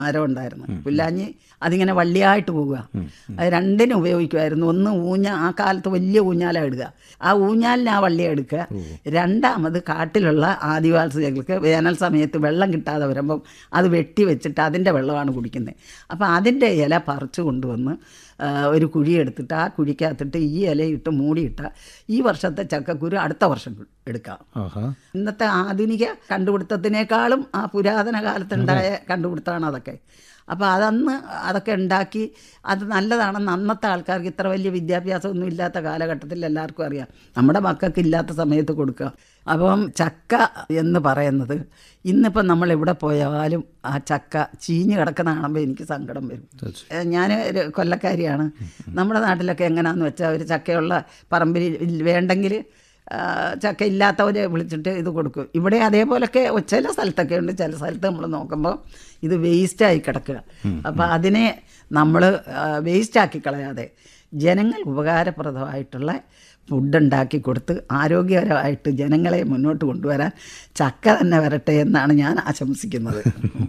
മരം ഉണ്ടായിരുന്നു പുല്ലാഞ്ഞി അതിങ്ങനെ വള്ളിയായിട്ട് പോവുക അത് രണ്ടിനും ഉപയോഗിക്കുമായിരുന്നു ഒന്ന് ഊഞ്ഞ ആ കാലത്ത് വലിയ ഊഞ്ഞാല ഇടുക ആ ഊഞ്ഞാലിന് ആ വള്ളി എടുക്കുക രണ്ടാമത് കാട്ടിലുള്ള ആദിവാസികൾക്ക് വേനൽ സമയത്ത് വെള്ളം കിട്ടാതെ വരുമ്പം അത് വെട്ടി വെച്ചിട്ട് അതിൻ്റെ വെള്ളമാണ് കുടിക്കുന്നത് അപ്പോൾ അതിൻ്റെ ഇല പറിച്ചു കൊണ്ടുവന്ന് ആ, ഒരു കുഴി എടുത്തിട്ട് ആ കുഴിക്കകത്തിട്ട് ഈ ഇലയിട്ട് മൂടിയിട്ട ഈ വർഷത്തെ ചക്കക്കുരു അടുത്ത വർഷം എടുക്കാം ആഹാ ഇന്നത്തെ ആധുനിക കണ്ടുപിടുത്തത്തിനേക്കാളും ആ പുരാതന കാലത്തുണ്ടായ കണ്ടുപിടുത്തമാണ് അതൊക്കെ അപ്പോൾ അതന്ന് അതൊക്കെ ഉണ്ടാക്കി അത് നല്ലതാണെന്ന് അന്നത്തെ ആൾക്കാർക്ക് ഇത്ര വലിയ വിദ്യാഭ്യാസമൊന്നും ഇല്ലാത്ത കാലഘട്ടത്തിൽ എല്ലാവർക്കും അറിയാം നമ്മുടെ മക്കൾക്ക് ഇല്ലാത്ത സമയത്ത് കൊടുക്കുക അപ്പം ചക്ക എന്ന് പറയുന്നത് ഇന്നിപ്പം നമ്മൾ എവിടെ പോയാലും ആ ചക്ക ചീഞ്ഞ് കിടക്കുന്ന കാണുമ്പോൾ എനിക്ക് സങ്കടം വരും ഏഹ് ഞാൻ ഒരു കൊല്ലക്കാരിയാണ് നമ്മുടെ നാട്ടിലൊക്കെ എങ്ങനെയാണെന്ന് വെച്ചാൽ ഒരു ചക്കയുള്ള പറമ്പിൽ ഇൽ- വേണ്ടെങ്കിൽ ആ, ചക്ക ഇല്ലാത്തവരെ വിളിച്ചിട്ട് ഇത് കൊടുക്കും ഇവിടെ അതേപോലൊക്കെ ചില സ്ഥലത്തൊക്കെ ഉണ്ട് ചില സ്ഥലത്ത് നമ്മൾ നോക്കുമ്പോൾ ഇത് വേസ്റ്റായി കിടക്കുക അപ്പോൾ അതിനെ നമ്മൾ വേസ്റ്റാക്കി കളയാതെ ജനങ്ങൾ ഉപകാരപ്രദമായിട്ടുള്ള ഫുഡ് ഉണ്ടാക്കി കൊടുത്ത് ആരോഗ്യകരമായിട്ട് ജനങ്ങളെ മുന്നോട്ട് കൊണ്ടുവരാൻ ചക്ക തന്നെ വരട്ടെ എന്നാണ് ഞാൻ ആശംസിക്കുന്നത്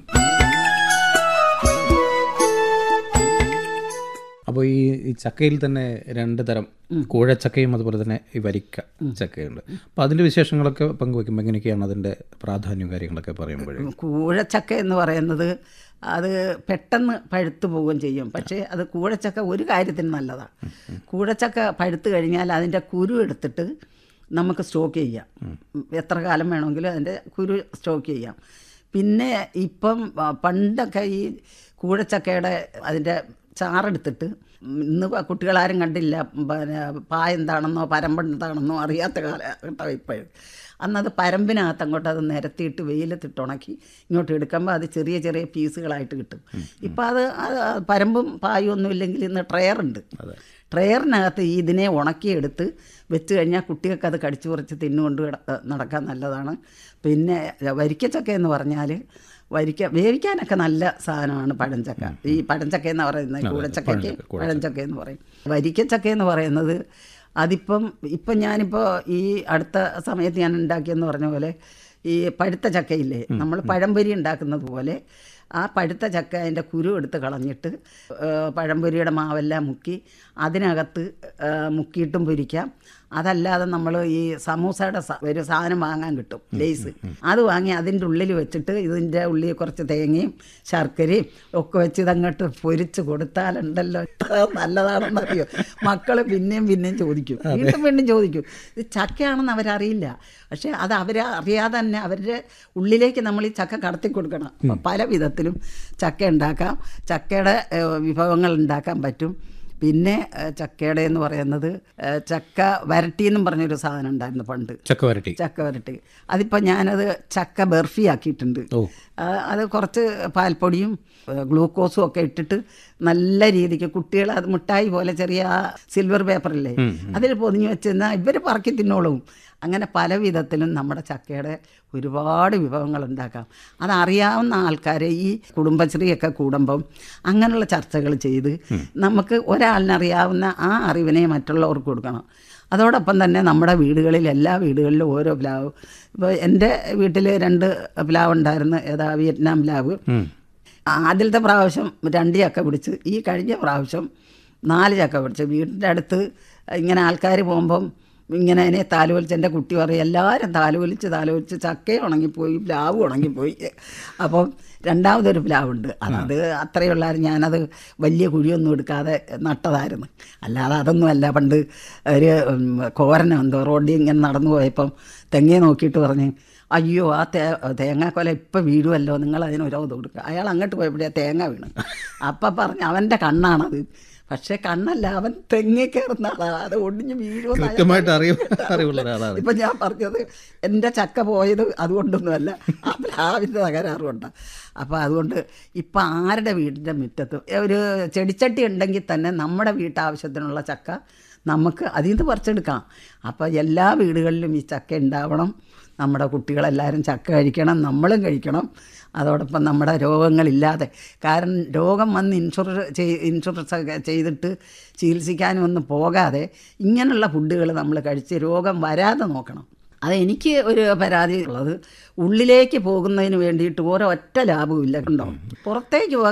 അപ്പോൾ ഈ ഈ ചക്കയിൽ തന്നെ രണ്ട് തരം കൂഴച്ചക്കയും അതുപോലെ തന്നെ ഈ വരിക്ക ചക്കയുണ്ട് അപ്പോൾ അതിൻ്റെ വിശേഷങ്ങളൊക്കെ പങ്കുവെക്കുമ്പോൾ എങ്ങനെയൊക്കെയാണ് അതിൻ്റെ പ്രാധാന്യവും കാര്യങ്ങളൊക്കെ പറയുമ്പോഴേ കൂഴച്ചക്ക എന്ന് പറയുന്നത് അത് പെട്ടെന്ന് പഴുത്തു പോവുകയും ചെയ്യും പക്ഷേ അത് കൂഴച്ചക്ക ഒരു കാര്യത്തിന് നല്ലതാണ് കൂഴച്ചക്ക പഴുത്ത് കഴിഞ്ഞാൽ അതിൻ്റെ കുരു എടുത്തിട്ട് നമുക്ക് സ്റ്റോക്ക് ചെയ്യാം എത്ര കാലം വേണമെങ്കിലും അതിൻ്റെ കുരു സ്റ്റോക്ക് ചെയ്യാം പിന്നെ ഇപ്പം ആ, പണ്ടൊക്കെ ഈ കൂഴച്ചക്കയുടെ അതിൻ്റെ ചാറെടുത്തിട്ട് ഇന്ന് കുട്ടികളാരും കണ്ടില്ല പിന്നെ പായ എന്താണെന്നോ പരമ്പ് എന്താണെന്നോ അറിയാത്ത കാലഘട്ടം ഇപ്പോഴും അന്നത് പരമ്പിനകത്ത് അങ്ങോട്ട് അത് നിരത്തിയിട്ട് വെയിലത്തിട്ട് ഉണക്കി ഇങ്ങോട്ട് എടുക്കുമ്പോൾ അത് ചെറിയ ചെറിയ പീസുകളായിട്ട് കിട്ടും ഇപ്പം അത് അത് പരമ്പും പായും ഒന്നും ഇല്ലെങ്കിൽ ഇന്ന് ട്രെയറുണ്ട് ട്രെയറിനകത്ത് ഈ ഇതിനെ ഉണക്കിയെടുത്ത് വെച്ച് കഴിഞ്ഞാൽ കുട്ടികൾക്ക് അത് കടിച്ചു കുറച്ച് തിന്നുകൊണ്ട് കിട- നടക്കാൻ നല്ലതാണ് പിന്നെ വരിക്കച്ചക്ക എന്ന് പറഞ്ഞാൽ വരിക്ക വേവിക്കാനൊക്കെ നല്ല സാധനമാണ് പഴഞ്ചക്ക ഈ പഴഞ്ചക്ക എന്ന് പറയുന്നത് കൂടച്ചക്കയ്ക്ക് പഴഞ്ചക്ക എന്ന് പറയും വരിക്കച്ചക്ക എന്ന് പറയുന്നത് അതിപ്പം ഇപ്പം ഞാനിപ്പോൾ ഈ അടുത്ത സമയത്ത് ഞാൻ ഉണ്ടാക്കിയെന്ന് പറഞ്ഞ പോലെ ഈ പഴുത്ത ചക്കയില്ലേ നമ്മൾ പഴംപൊരി ഉണ്ടാക്കുന്നത് പോലെ ആ പഴുത്ത ചക്ക അതിൻ്റെ കുരു എടുത്ത് കളഞ്ഞിട്ട് ആ, പഴംപൊരിയുടെ മാവെല്ലാം മുക്കി അതിനകത്ത് ആ, മുക്കിയിട്ടും പൊരിക്കാം അതല്ലാതെ നമ്മൾ ഈ സമൂസയുടെ സ- ഒരു സാധനം വാങ്ങാൻ കിട്ടും ലേസ് അത് വാങ്ങി അതിൻ്റെ ഉള്ളിൽ വെച്ചിട്ട് ഇതിൻ്റെ ഉള്ളിൽ കുറച്ച് തേങ്ങയും ശർക്കരയും ഒക്കെ വെച്ച് ഇതങ്ങോട്ട് പൊരിച്ച് കൊടുത്താലുണ്ടല്ലോ എത്ര നല്ലതാണെന്നറിയോ മക്കൾ പിന്നെയും പിന്നെയും ചോദിക്കും വീണ്ടും വീണ്ടും ചോദിക്കും ഇത് ചക്കയാണെന്ന് അവരറിയില്ല പക്ഷേ അത് അവരെ അറിയാതെ തന്നെ അവരുടെ ഉള്ളിലേക്ക് നമ്മൾ ഈ ചക്ക കടത്തി കൊടുക്കണം അപ്പം പല വിധത്തിലും ചക്ക ഉണ്ടാക്കാം ചക്കയുടെ ഏഹ്, വിഭവങ്ങൾ ഉണ്ടാക്കാൻ പറ്റും പിന്നെ ഏഹ്, ചക്കയുടെ എന്ന് പറയുന്നത് ഏഹ്, ചക്ക വരട്ടി എന്നും പറഞ്ഞൊരു സാധനം ഉണ്ടായിരുന്നു പണ്ട് ചക്ക വരട്ടി ചക്ക വരട്ടി അതിപ്പോൾ ഞാനത് ചക്ക ബർഫി ആക്കിയിട്ടുണ്ട് ഓ ആ, അത് കുറച്ച് പാൽപ്പൊടിയും ഏ, ഗ്ലൂക്കോസും ഒക്കെ ഇട്ടിട്ട് നല്ല രീതിക്ക് കുട്ടികൾ അത് മിഠായി പോലെ ചെറിയ ആ സിൽവർ പേപ്പറില്ലേ അതിൽ പൊതിഞ്ഞ് വെച്ചിരുന്നാൽ ഇവർ പറക്കി തിന്നോളും അങ്ങനെ പല വിധത്തിലും നമ്മുടെ ചക്കയുടെ ഒരുപാട് വിഭവങ്ങൾ ഉണ്ടാക്കാം അതറിയാവുന്ന ആൾക്കാരെ ഈ കുടുംബശ്രീയൊക്കെ കൂടുമ്പം അങ്ങനെയുള്ള ചർച്ചകൾ ചെയ്ത് നമുക്ക് ഒരാളിനറിയാവുന്ന ആ അറിവിനെ മറ്റുള്ളവർക്ക് കൊടുക്കണം അതോടൊപ്പം തന്നെ നമ്മുടെ വീടുകളിൽ എല്ലാ വീടുകളിലും ഓരോ പ്ലാവ് ഇപ്പോൾ എൻ്റെ വീട്ടിൽ രണ്ട് പ്ലാവ് ഉണ്ടായിരുന്നു ഏതാ വിയറ്റ്നാം പ്ലാവ് ആദ്യത്തെ പ്രാവശ്യം രണ്ട് ചക്ക പിടിച്ച് ഈ കഴിഞ്ഞ പ്രാവശ്യം നാല് ചക്ക പിടിച്ച് വീടിൻ്റെ അടുത്ത് ഇങ്ങനെ ആൾക്കാർ പോകുമ്പം ഇങ്ങനെ അതിനെ താലോലിച്ച് എൻ്റെ കുട്ടി പറയും എല്ലാവരും താലോലിച്ച് താലോലിച്ച് ചക്കയും ഉണങ്ങിപ്പോയി പ്ലാവ് ഉണങ്ങിപ്പോയി അപ്പം രണ്ടാമതൊരു പ്ലാവുണ്ട് അത് അത്രയുള്ളായിരുന്നു ഞാനത് വലിയ കുഴിയൊന്നും എടുക്കാതെ നട്ടതായിരുന്നു അല്ലാതെ അതൊന്നുമല്ല പണ്ട് ഒരു ഉം, കോരനോ എന്തോ റോഡിൽ ഇങ്ങനെ നടന്നു പോയപ്പം തെങ്ങയെ നോക്കിയിട്ട് പറഞ്ഞ് അയ്യോ ആ തേ തേങ്ങാക്കൊല ഇപ്പം വീഴുമല്ലോ നിങ്ങൾ അതിന് ഓരോ കൊടുക്കുക അയാൾ അങ്ങോട്ട് പോയപ്പോഴേ തേങ്ങ വീണ് അപ്പം പറഞ്ഞ് അവൻ്റെ കണ്ണാണത് പക്ഷേ കണ്ണല്ല അവൻ തെങ്ങി കയറുന്ന ആളാണ് അത് ഒടിഞ്ഞ് വീഴുമെന്ന് അയാൾ കൃത്യമായിട്ട് അറിവ് അറിവുള്ള ഒരാളാണ് ഇപ്പം ഞാൻ പറഞ്ഞത് എൻ്റെ ചക്ക പോയത് അതുകൊണ്ടൊന്നുമല്ല ആ പ്ലാവിൻ്റെ തകരാറുകൊണ്ടാണ് അപ്പോൾ അതുകൊണ്ട് ഇപ്പം ആരുടെ വീടിൻ്റെ മുറ്റത്ത് ഒരു ചെടിച്ചട്ടി ഉണ്ടെങ്കിൽ തന്നെ നമ്മുടെ വീട്ടാവശ്യത്തിനുള്ള ചക്ക നമുക്ക് അതിൽ നിന്ന് പറിച്ചെടുക്കാം അപ്പോൾ എല്ലാ വീടുകളിലും ഈ ചക്ക ഉണ്ടാവണം നമ്മുടെ കുട്ടികളെല്ലാവരും ചക്ക കഴിക്കണം നമ്മളും കഴിക്കണം അതോടൊപ്പം നമ്മുടെ രോഗങ്ങളില്ലാതെ കാരണം രോഗം വന്ന് ഇൻഷുർ ചെയ് ഇൻഷുറൻസ് ഒക്കെ ചെയ്തിട്ട് ചികിത്സിക്കാനും ഒന്നും പോകാതെ ഇങ്ങനെയുള്ള ഫുഡുകൾ നമ്മൾ കഴിച്ച് രോഗം വരാതെ നോക്കണം അത് എനിക്ക് ഒരു പരാതി ഉള്ളത് ഉള്ളിലേക്ക് പോകുന്നതിന് വേണ്ടിയിട്ട് ഒരൊറ്റ ലാഭവും ഇല്ല കണ്ടോ പുറത്തേക്ക് പോകാൻ